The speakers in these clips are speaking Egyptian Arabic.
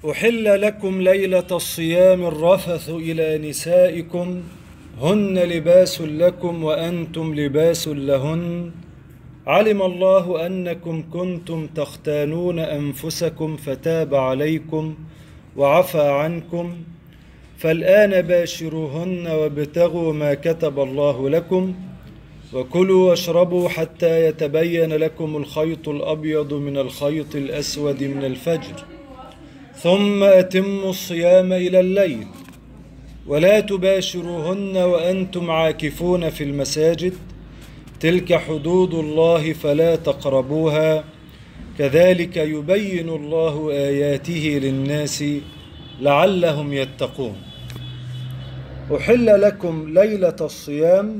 أحل لكم ليلة الصيام الرفث إلى نسائكم هن لباس لكم وأنتم لباس لهن علم الله أنكم كنتم تختانون أنفسكم فتاب عليكم وعفى عنكم فالآن باشروهن وابتغوا ما كتب الله لكم وكلوا واشربوا حتى يتبين لكم الخيط الأبيض من الخيط الأسود من الفجر ثم أتموا الصيام إلى الليل ولا تباشروهن وأنتم عاكفون في المساجد تلك حدود الله فلا تقربوها كذلك يبين الله آياته للناس لعلهم يتقون أحل لكم ليلة الصيام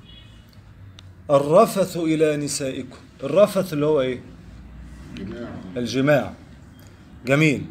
الرفث إلى نسائكم الرفث اللي هو إيه؟ الجماع جميل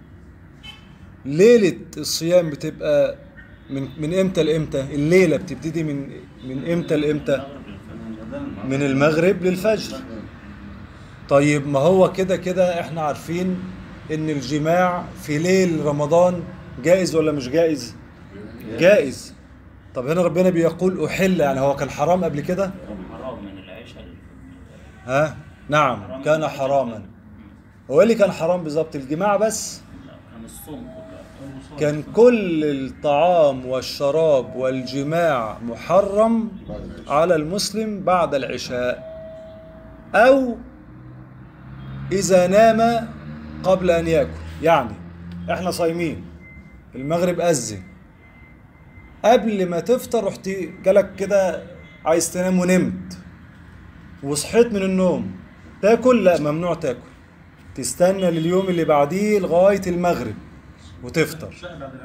ليلة الصيام بتبقى من من امتى لامتى؟ الليلة بتبتدي من من امتى لامتى؟ من المغرب للفجر. طيب ما هو كده كده احنا عارفين ان الجماع في ليل رمضان جائز ولا مش جائز؟ جائز. طب هنا ربنا بيقول احل يعني هو كان حرام قبل كده؟ حرام من العشاء ها؟ نعم كان حراما. هو إيه اللي كان حرام بالظبط الجماع بس؟ كان الصوم كله كان كل الطعام والشراب والجماع محرم على المسلم بعد العشاء أو إذا نام قبل أن يأكل يعني إحنا صايمين المغرب أذن قبل ما تفطر رحت جالك كده عايز تنام ونمت وصحيت من النوم تاكل لا ممنوع تاكل تستنى لليوم اللي بعديه لغاية المغرب وتفطر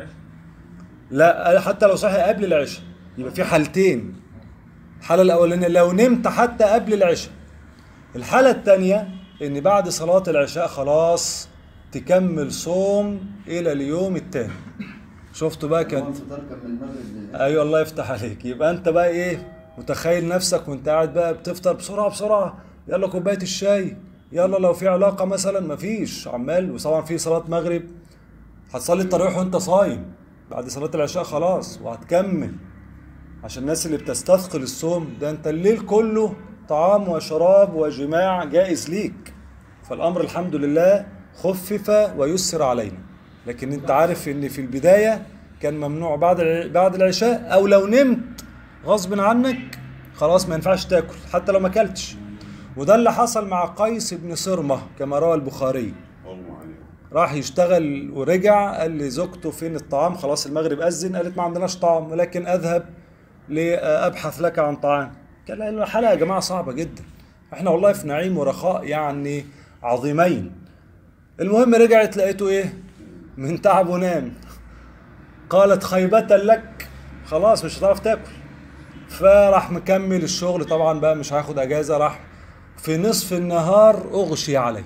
لا حتى لو صحي قبل العشاء يبقى في حالتين الحالة الأولانية لو نمت حتى قبل العشاء الحالة الثانية إن بعد صلاة العشاء خلاص تكمل صوم إلى اليوم الثاني شفتوا بقى كان الفطار كان من المغرب لل- ايوه الله يفتح عليك يبقى انت بقى ايه متخيل نفسك وانت قاعد بقى بتفطر بسرعه بسرعه يلا كوبايه الشاي يلا لو في علاقه مثلا مفيش عمال وطبعا في صلاه مغرب هتصلي التراويح وانت صايم بعد صلاه العشاء خلاص وهتكمل عشان الناس اللي بتستثقل الصوم ده انت الليل كله طعام وشراب وجماع جائز ليك فالامر الحمد لله خفف ويسر علينا لكن انت عارف ان في البدايه كان ممنوع بعد الع- بعد العشاء او لو نمت غصب عنك خلاص ما ينفعش تاكل حتى لو ما اكلتش وده اللي حصل مع قيس بن صرمه كما روى البخاري راح يشتغل ورجع قال لزوجته فين الطعام خلاص المغرب أذن قالت ما عندناش طعام ولكن أذهب لأبحث لك عن طعام كان الحالة يا جماعة صعبة جدا احنا والله في نعيم ورخاء يعني عظيمين المهم رجعت لقيته ايه من تعب ونام قالت خيبة لك خلاص مش هتعرف تاكل فراح مكمل الشغل طبعا بقى مش هياخد اجازة راح في نصف النهار اغشي عليه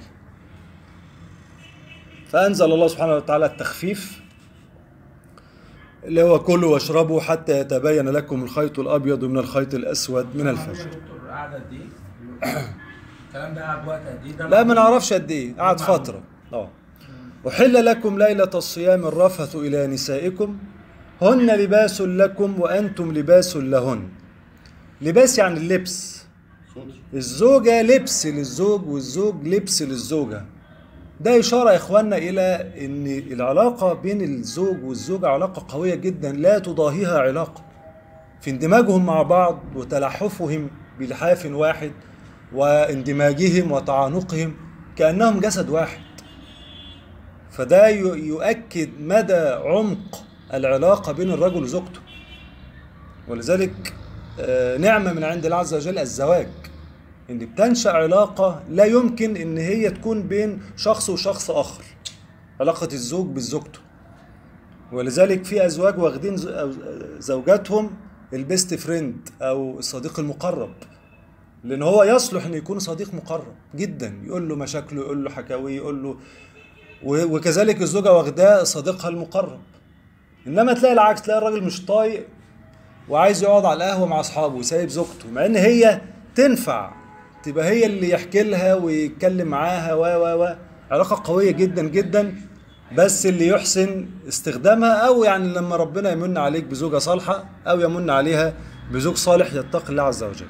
فأنزل الله سبحانه وتعالى التخفيف اللي هو كلوا واشربوا حتى يتبين لكم الخيط الأبيض من الخيط الأسود من الفجر دكتور قعد قد ايه؟ الكلام ده قعد وقت قد ايه؟ ده لا ما نعرفش قد ايه قعد معلوم. فترة اه أحل لكم ليلة الصيام الرفث إلى نسائكم هن لباس لكم وأنتم لباس لهن لباس يعني اللبس الزوجة لبس للزوج والزوج لبس للزوجة ده إشارة يا إخواننا إلى أن العلاقة بين الزوج والزوجة علاقة قوية جدا لا تضاهيها علاقة في اندماجهم مع بعض وتلحفهم بلحاف واحد واندماجهم وتعانقهم كأنهم جسد واحد فده ي- يؤكد مدى عمق العلاقة بين الرجل وزوجته ولذلك آه، نعمة من عند الله عز وجل الزواج ان بتنشأ علاقة لا يمكن ان هي تكون بين شخص وشخص اخر علاقة الزوج بزوجته ولذلك في ازواج واخدين ز- أو- زوجاتهم البيست فريند او الصديق المقرب لان هو يصلح انه يكون صديق مقرب جدا يقول له مشاكله يقول له حكاويه يقول له و- وكذلك الزوجه واخداه صديقها المقرب انما تلاقي العكس تلاقي الراجل مش طايق وعايز يقعد على القهوه مع اصحابه وسايب زوجته مع ان هي تنفع تبقى هي اللي يحكي لها ويتكلم معاها و و و علاقه قويه جدا جدا بس اللي يحسن استخدامها او يعني لما ربنا يمن عليك بزوجة صالحة او يمن عليها بزوج صالح يتقي الله عز وجل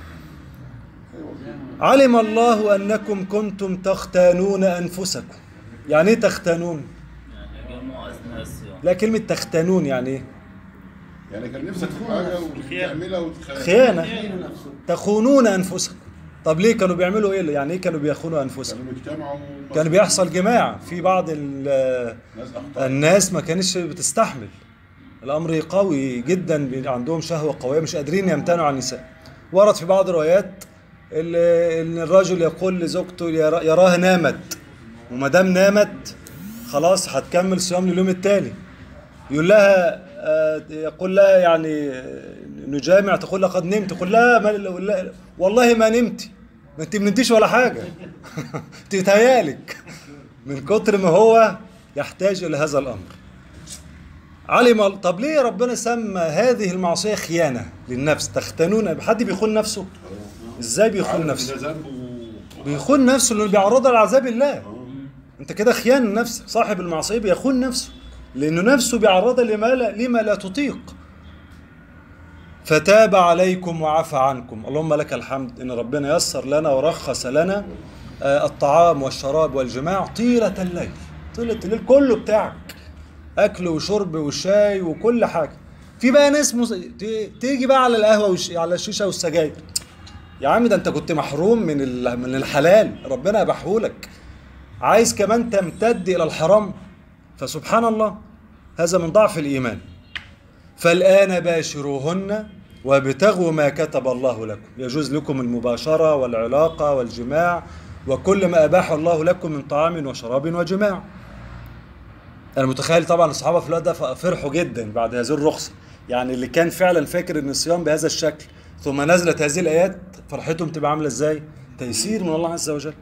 علم الله انكم كنتم تختانون انفسكم يعني ايه تختانون يعني جمعوا اثناء الصيام لا كلمة تختانون يعني ايه يعني كان نفسك في حاجه وتعملها وتخيل خيانة تخونون انفسكم طب ليه كانوا بيعملوا ايه يعني ايه كانوا بيخونوا انفسهم كانوا بيجتمعوا كان بيحصل جماع في بعض ال- ناس اخطاء الناس ما كانتش بتستحمل الامر قوي جدا بي- عندهم شهوه قويه مش قادرين يمتنعوا عن النساء ورد في بعض الروايات ال- ان الرجل يقول لزوجته يرا- يراها نامت وما دام نامت خلاص هتكمل صيام لليوم التالي يقول لها آه، يقول لها يعني آه، نجامع تقول لها قد نمت تقول لها ما لا- والله ما نمت ما انت ما نمتيش ولا حاجه انت بتهيالك من كتر ما هو يحتاج الى هذا الامر علم طب ليه ربنا سمى هذه المعصيه خيانه للنفس تختنون حد بيخون نفسه ازاي بيخون عارف نفسه إن ده ذنب و- بيخون نفسه لانه بيعرضها لعذاب الله انت كده خيان النفس صاحب المعصيه بيخون نفسه لانه نفسه بيعرضها لما لا لما لا تطيق فتاب عليكم وعفى عنكم اللهم لك الحمد ان ربنا يسر لنا ورخص لنا آه، الطعام والشراب والجماع طيلة الليل طيلة الليل كله بتاعك اكل وشرب وشاي وكل حاجه في بقى ناس مس... ت- تيجي بقى على القهوه وش... على الشيشه والسجاير يا عم ده انت كنت محروم من ال... من الحلال ربنا اباحهولك عايز كمان تمتد الى الحرام فسبحان الله هذا من ضعف الايمان فالان باشروهن وابتغوا ما كتب الله لكم يجوز لكم المباشره والعلاقه والجماع وكل ما اباحه الله لكم من طعام وشراب وجماع انا متخيل طبعا الصحابه في الوقت ده فرحوا جدا بعد هذه الرخصه يعني اللي كان فعلا فاكر ان الصيام بهذا الشكل ثم نزلت هذه الايات فرحتهم تبقى عامله ازاي تيسير من الله عز وجل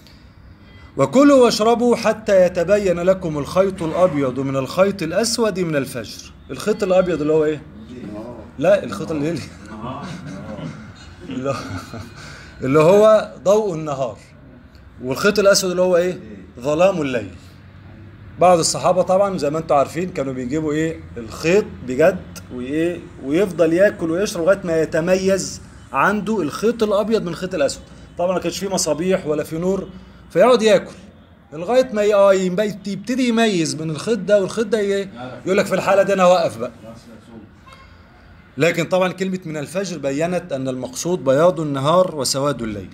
وكلوا واشربوا حتى يتبين لكم الخيط الابيض من الخيط الاسود من الفجر الخيط الابيض اللي هو ايه لا الخيط الليلي اللي هو- اللي هو ضوء النهار والخيط الاسود اللي هو ايه ظلام الليل بعض الصحابه طبعا زي ما انتم عارفين كانوا بيجيبوا ايه الخيط بجد وايه ويفضل ياكل ويشرب لغايه ما يتميز عنده الخيط الابيض من الخيط الاسود طبعا ما كانش فيه مصابيح ولا في نور فيقعد ياكل لغايه ما ي- اه يبقى- يبتدي يميز من الخيط ده والخيط ده ايه يقول لك في الحاله دي انا هوقف بقى لكن طبعا كلمه من الفجر بينت ان المقصود بياض النهار وسواد الليل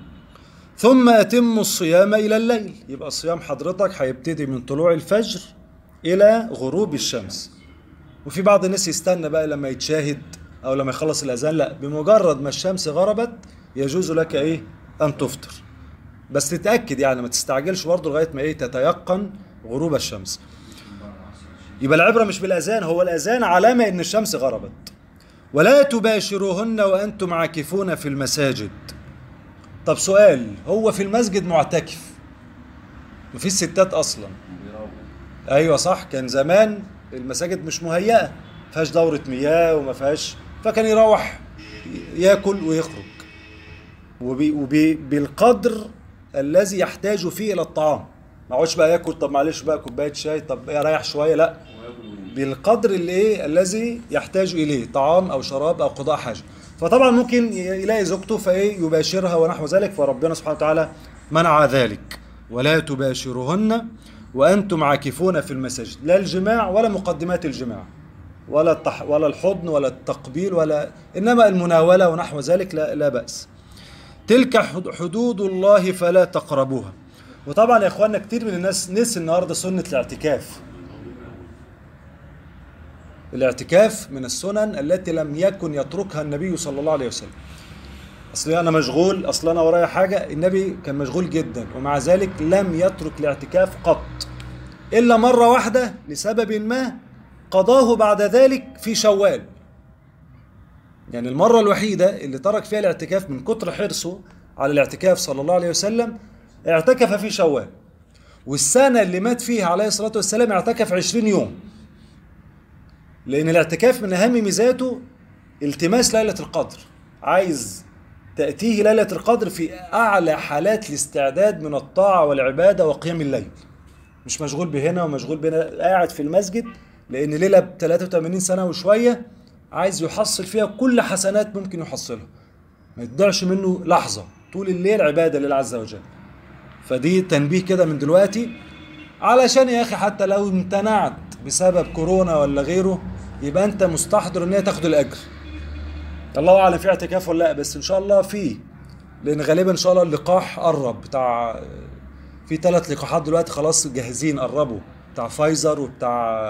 ثم أتم الصيام إلى الليل يبقى الصيام حضرتك هيبتدي من طلوع الفجر إلى غروب الشمس وفي بعض الناس يستنى بقى لما يتشاهد أو لما يخلص الأذان لا بمجرد ما الشمس غربت يجوز لك إيه أن تفطر بس تتأكد يعني ما تستعجلش برضه لغاية ما إيه تتيقن غروب الشمس يبقى العبرة مش بالأذان هو الأذان علامة إن الشمس غربت ولا تباشروهن وأنتم عاكفون في المساجد طب سؤال هو في المسجد معتكف مفيش ستات اصلا ايوه صح كان زمان المساجد مش مهيئه فيهاش دوره مياه وما فيهاش فكان يروح ياكل ويخرج وبي وبي بالقدر الذي يحتاج فيه الى الطعام ما يقعدش بقى ياكل طب معلش بقى كوبايه شاي طب إيه اريح شويه لا بالقدر اللي ايه الذي يحتاج اليه طعام او شراب او قضاء حاجه فطبعا ممكن يلاقي زوجته فايه يباشرها ونحو ذلك فربنا سبحانه وتعالى منع ذلك ولا تباشرهن وانتم عاكفون في المساجد لا الجماع ولا مقدمات الجماع ولا التح ولا الحضن ولا التقبيل ولا انما المناوله ونحو ذلك لا لا باس تلك حد- حدود الله فلا تقربوها وطبعا يا اخواننا كتير من الناس نسي النهارده سنه الاعتكاف الاعتكاف من السنن التي لم يكن يتركها النبي صلى الله عليه وسلم اصل انا مشغول اصل انا ورايا حاجه النبي كان مشغول جدا ومع ذلك لم يترك الاعتكاف قط الا مره واحده لسبب ما قضاه بعد ذلك في شوال يعني المره الوحيده اللي ترك فيها الاعتكاف من كتر حرصه على الاعتكاف صلى الله عليه وسلم اعتكف في شوال والسنه اللي مات فيها عليه الصلاه والسلام اعتكف 20 يوم لأن الاعتكاف من أهم ميزاته التماس ليلة القدر عايز تأتيه ليلة القدر في أعلى حالات الاستعداد من الطاعة والعبادة وقيام الليل مش مشغول بهنا ومشغول بهنا قاعد في المسجد لان ليله ب 83 سنه وشويه عايز يحصل فيها كل حسنات ممكن يحصلها ما يضيعش منه لحظه طول الليل عباده لله عز وجل فدي تنبيه كده من دلوقتي علشان يا اخي حتى لو امتنعت بسبب كورونا ولا غيره يبقى انت مستحضر ان هي تاخد الاجر الله اعلم في اعتكاف ولا لا بس ان شاء الله في لان غالبا ان شاء الله اللقاح قرب بتاع في ثلاث لقاحات دلوقتي خلاص جاهزين قربوا بتاع فايزر وبتاع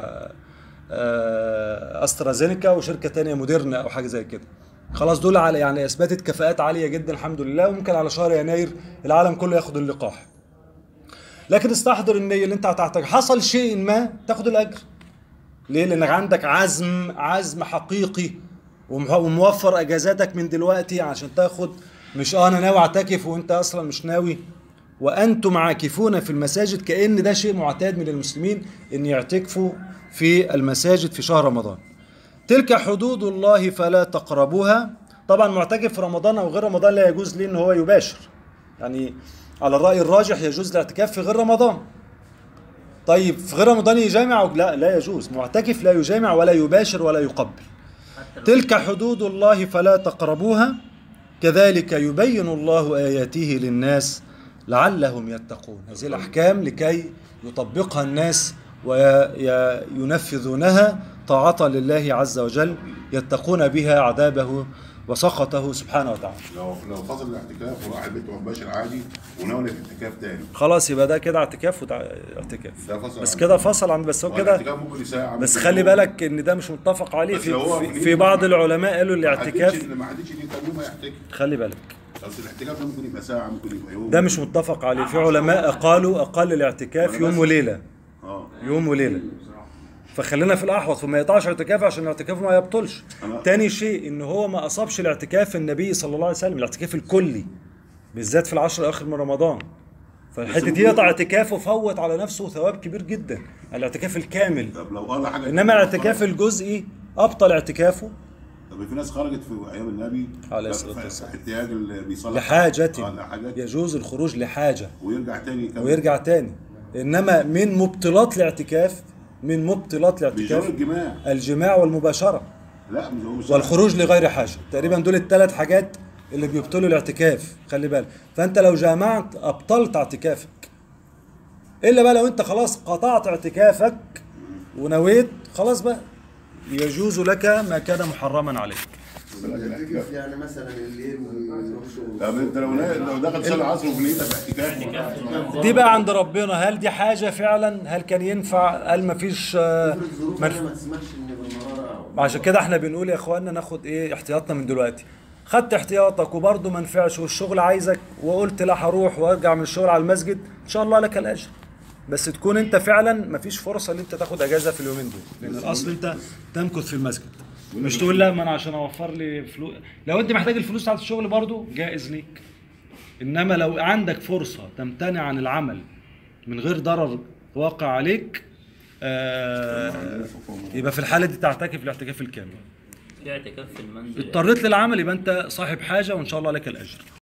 آه، استرازينيكا وشركه تانية موديرنا او حاجه زي كده خلاص دول على يعني اثبتت كفاءات عاليه جدا الحمد لله وممكن على شهر يناير العالم كله ياخد اللقاح لكن استحضر النية اللي انت هتحتاج حصل شيء ما تاخد الاجر ليه لانك عندك عزم عزم حقيقي ومح- وموفر اجازاتك من دلوقتي عشان تاخد مش اه انا ناوي اعتكف وانت اصلا مش ناوي وانتم عاكفون في المساجد كان ده شيء معتاد من المسلمين ان يعتكفوا في المساجد في شهر رمضان تلك حدود الله فلا تقربوها طبعا معتكف في رمضان او غير رمضان لا يجوز ليه ان هو يباشر يعني على الراي الراجح يجوز الاعتكاف في غير رمضان طيب في غير رمضان يجامع أو لا لا يجوز معتكف لا يجامع ولا يباشر ولا يقبل حتى لو تلك حدود الله فلا تقربوها كذلك يبين الله آياته للناس لعلهم يتقون هذه الأحكام لكي يطبقها الناس وينفذونها طاعة لله عز وجل يتقون بها عذابه وسخطه سبحانه وتعالى لو لو فصل الاعتكاف وراح البيت مباشر عادي وناوي في اعتكاف تاني خلاص يبقى ده كده اعتكاف وتع... اعتكاف ده فصل بس عن- كده فصل عن بس هو هو كده الاعتكاف ممكن ساعة بس ممكن خلي يوم. بالك ان ده مش متفق عليه بس في لو هو في, في في نية- بعض العلماء قالوا ما الاعتكاف حددش ما حددش دي كام يوم هيعتكف خلي بالك بس الاعتكاف ده ممكن يبقى ساعة ممكن يبقى يوم ده مش متفق عليه في علماء قالوا اقل الاعتكاف يوم وليله اه يوم وليله فخلينا في الاحوط فما يقطعش اعتكاف عشان الاعتكاف ما يبطلش أنا- تاني شيء ان هو ما اصابش الاعتكاف النبي صلى الله عليه وسلم الاعتكاف الكلي بالذات في العشر الاواخر من رمضان فالحته دي ممكن- يقطع اعتكافه فوت على نفسه ثواب كبير جدا الاعتكاف الكامل طب لو قال حاجة انما الاعتكاف الجزئي ابطل اعتكافه طب في ناس خرجت في ايام النبي عليه ف- الصلاة ف- والسلام. في احتياج اللي بيصلح لحاجة اه لحاجات يجوز الخروج لحاجة ويرجع تاني يكمل. ويرجع تاني إنما من مبطلات الاعتكاف من مبطلات بيجروا الاعتكاف الجماع الجماع والمباشرة لا مش هو مش والخروج لغير حاجة تقريبا دول الثلاث حاجات اللي بيبطلوا الاعتكاف خلي بالك فأنت لو جامعت أبطلت اعتكافك إلا بقى لو أنت خلاص قطعت اعتكافك ونويت خلاص بقى يجوز لك ما كان محرما عليك الاعتكاف يعني مثلا الليل ويروح شغل طب انت لو لو دخل صلاه العصر وفي نيتك اعتكاف دي بقى عند ربنا هل دي حاجة فعلا هل كان ينفع هل مفيش آه، افرض ظروف منف- انا ما تسمحش ان بالنهار أو- عشان كده احنا بنقول يا اخوانا ناخد ايه احتياطنا من دلوقتي خدت احتياطك وبرضه ما نفعش والشغل عايزك وقلت لا هروح وارجع من الشغل على المسجد ان شاء الله لك الاجر بس تكون انت فعلا مفيش فرصه ان انت تاخد اجازه في اليومين دول لان الاصل انت تمكث في المسجد مش تقول لا ما انا عشان اوفر لي فلوس لو انت محتاج الفلوس بتاعت الشغل برضه جائز ليك انما لو عندك فرصه تمتنع عن العمل من غير ضرر واقع عليك آه يبقى في الحاله دي تعتكف الاعتكاف الكامل في اعتكاف في المنزل اضطريت للعمل يبقى انت صاحب حاجه وان شاء الله لك الاجر